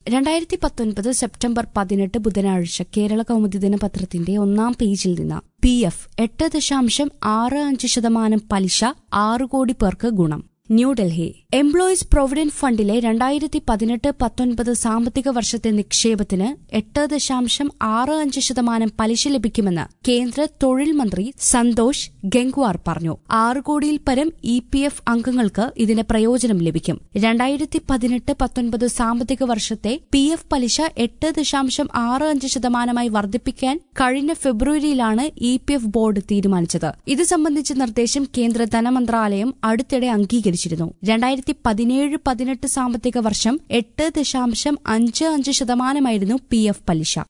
രണ്ടായിരത്തി പത്തൊൻപത് സെപ്റ്റംബർ പതിനെട്ട് ബുധനാഴ്ച കേരള കൗമുദി ദിനപത്രത്തിന്റെ ഒന്നാം പേജിൽ നിന്ന് പി എഫ് എട്ട് ദശാംശം ആറ് അഞ്ച് ശതമാനം പലിശ ആറ് കോടി പേർക്ക് ഗുണം ന്യൂഡൽഹി എംപ്ലോയീസ് പ്രൊവിഡന്റ് ഫണ്ടിലെ രണ്ടായിരത്തി പതിനെട്ട് പത്തൊൻപത് സാമ്പത്തിക വർഷത്തെ നിക്ഷേപത്തിന് എട്ട് ദശാംശം ആറ് അഞ്ച് ശതമാനം പലിശ ലഭിക്കുമെന്ന് കേന്ദ്ര തൊഴിൽ മന്ത്രി സന്തോഷ് ഗംഗ്വാർ പറഞ്ഞു ആറ് കോടിയിൽ പരം ഇ പി എഫ് അംഗങ്ങൾക്ക് ഇതിന് പ്രയോജനം ലഭിക്കും രണ്ടായിരത്തി പതിനെട്ട് പത്തൊൻപത് സാമ്പത്തിക വർഷത്തെ പി എഫ് പലിശ എട്ട് ദശാംശം ആറ് അഞ്ച് ശതമാനമായി വർദ്ധിപ്പിക്കാൻ കഴിഞ്ഞ ഫെബ്രുവരിയിലാണ് ഇ പി എഫ് ബോർഡ് തീരുമാനിച്ചത് ഇത് സംബന്ധിച്ച നിർദ്ദേശം കേന്ദ്ര ധനമന്ത്രാലയം അടുത്തിടെ അംഗീകരിച്ചിരുന്നു രണ്ടായിരത്തി പതിനേഴ് പതിനെട്ട് സാമ്പത്തിക വർഷം എട്ട് ദശാംശം അഞ്ച് അഞ്ച് ശതമാനമായിരുന്നു പി എഫ് പലിശ